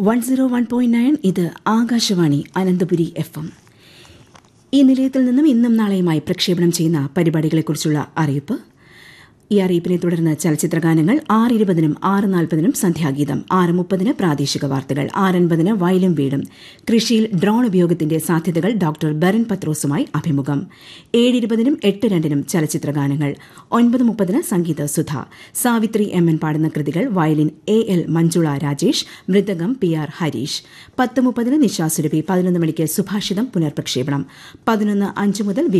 one zero one point nine ഇത് Akashvani Ananthapuri F M ഈ നിലയത്തിൽ നിന്നും ഇന്നും നാളെയുമായി പ്രക്ഷേപണം ചെയ്യുന്ന പരിപാടികളെക്കുറിച്ചുള്ള അറിയിപ്പ് ഈ അറിയിപ്പിനെ തുടർന്ന് ചലച്ചിത്രഗാനങ്ങൾ ആറ് ഇരുപതിനും ആറ് നാൽപ്പതിനും സന്ധ്യാഗീതം ആറ് മുപ്പതിന് പ്രാദേശിക വാർത്തകൾ ആറൻപതിന് വയലും വീടും കൃഷിയിൽ ഡ്രോൺ ഉപയോഗത്തിന്റെ സാധ്യതകൾ ഡോക്ടർ ബെറൻ പത്രോസുമായി അഭിമുഖം ഏഴ് ഇരുപതിനും എട്ട് രണ്ടിനും ചലച്ചിത്രഗാനങ്ങൾ ഒൻപത് മുപ്പതിന് സംഗീത സുധ സാവിത്രി എം എൻ പാടുന്ന കൃതികൾ violin A L Manjula Rajesh mridangam P R Harish പത്ത് മുപ്പതിന് നിശാസുരഭി പതിനൊന്ന് മണിക്ക് സുഭാഷിതം പുനർപ്രക്ഷേപണം പതിനൊന്ന് അഞ്ച് മുതൽ